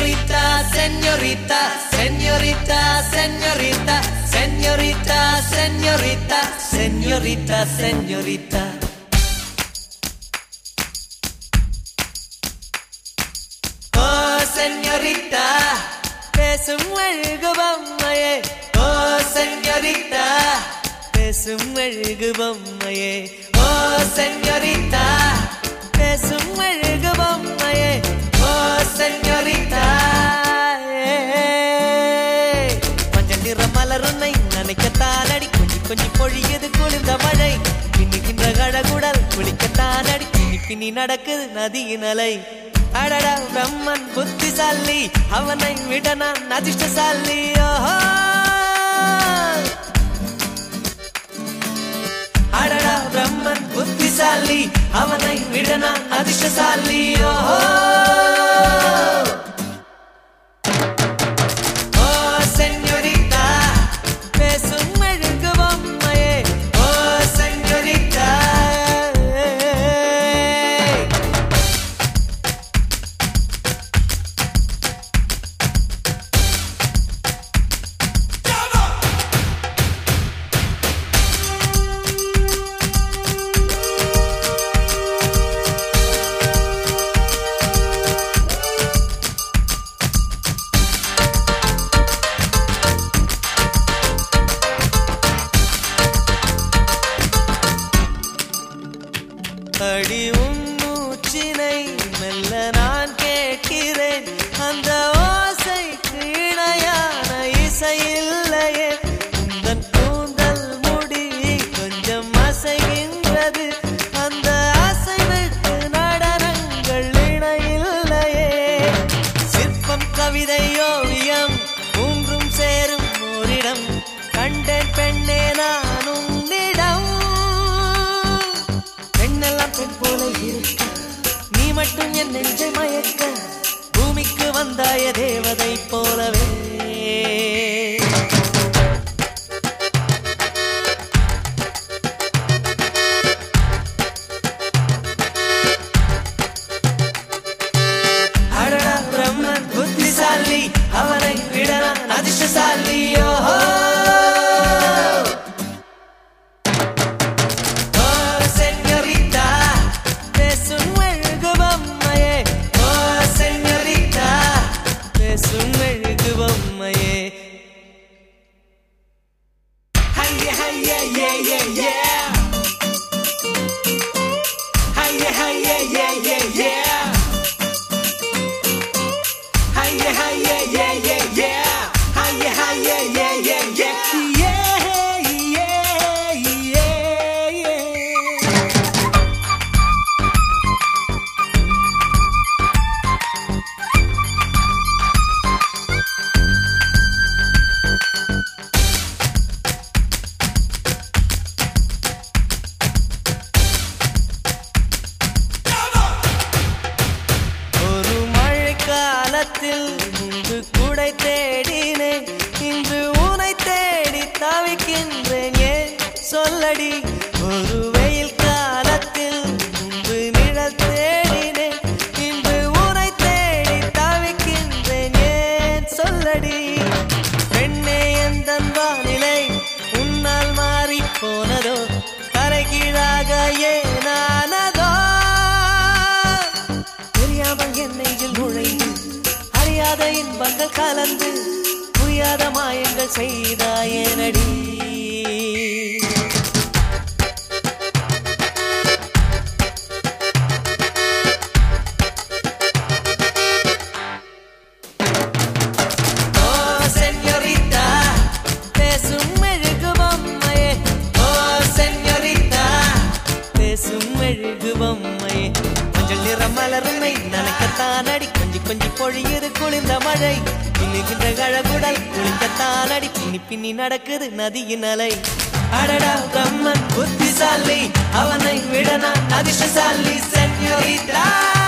Señorita, señorita, señorita, señorita, señorita, señorita, señorita, señorita. Oh, señorita, பேசும் அழகு பொம்மையே ஓ செஞ்சரித்தா பேசும் அழகு பொம்மையே ஓ செஞ்சரித்தா பேசும் அழகு பொம்மையே ஓ செஞ்சரித்தா மஞ்சள் நிற மலருன்னை நினைக்கத்தான் அடி கொஞ்சி கொஞ்சி பொழியது குளிர்ந்த மழை பின்னுகின்ற கழகுடல் குளிக்கத்தான் அடி பின்னி பின்னி நடக்குது நதியின் அலை அடடா பிரம்மன் புத்திசாலி அவனை விட நான் அதிர்ஷ்டசாலி ஓஹோ அடடா பிரம்மன் புத்திசாலி அவனை விட நான் அதிர்ஷ்டசாலி ஓஹோ ஓ செஞ்சோரிட்டா பேசும் மெழுகு பொம்மையே ஓ செஞ்சோரிட்டா அடி உன் மூச்சினை மெல்ல நான் கேட்கிறேன் அந்த ஓசைக்கு இணையான இசை இல்லையே உந்தன் கூந்தல் முடி கொஞ்சம் அசைகின்றது அந்த அசைவுக்கு நடனங்கள் இணையில்லையே சிற்பம் கவிதை ஓவியம் மூன்றும் சேரும் ஓரிடம் கண்டேன் பெண்ணே நான் உன்னிடம் பெண்ணெல்லாம் பெண் போல இருக்க நீ மட்டும் என் நெஞ்சை மயக்க பூமிக்கு வந்தாய தேவதை போலவே அடடா பிரம்மன் புத்திசாலி அவனை விட நான் அதிர்ஷ்டசாலி ஓஹோ ஓ செஞ்சோரிட்டா பேசும் மெழுகு பொம்மையே ஓ செஞ்சோரிட்டா பேசும் மெழுகு பொம்மையே ஹைய ஹைய ஏ ஏ ஏ ஹைய ஹைய ஏ ஏ ஏ ஹைய ஹைய ஏ ஏ ஏ ஹைய ஹைய ஏ ஏ ஏ ஏ ஏ ஏ ஒரு மழைக்காலத்தில் முன்பு குடை தேடினேன் இன்று உனை தேடி தவிக்கின்றேன் ஏன் சொல்லடி ஒரு வெயில் காலத்தில் முன்பு நிழல் தேடினேன் இன்று உனை தேடி தவிக்கின்றேன் ஏன் சொல்லடி பெண்ணே எந்த வானிலை உன்னால் மாறி போனதோ தலைகீழாக ஏனானதோ தெரியாமல் என் நெஞ்சில் நுழைந்து அறியாத இன்பங்கள் கலந்து புரியாத மாயங்கள் செய்தாயனடி ஓ செஞ்சோரிட்டா பேசும் மெழுகு பொம்மையே ஓ செஞ்சோரிட்டா பேசும் மெழுகு பொம்மையே மஞ்சள் நிற மலருமை நனைக்கத்தான் அடி கொஞ்சி கொஞ்சி பொழியுது குளிர்ந்த மழை பின்னுகின்ற கழகுடல் குளிக்கத்தான் அடி பின்னி பின்னி நடக்குது நதியின் அலை அடடா பிரம்மன் புத்திசாலி அவனை விட நான் அதிர்ஷ்டசாலி செஞ்சோரிட்டா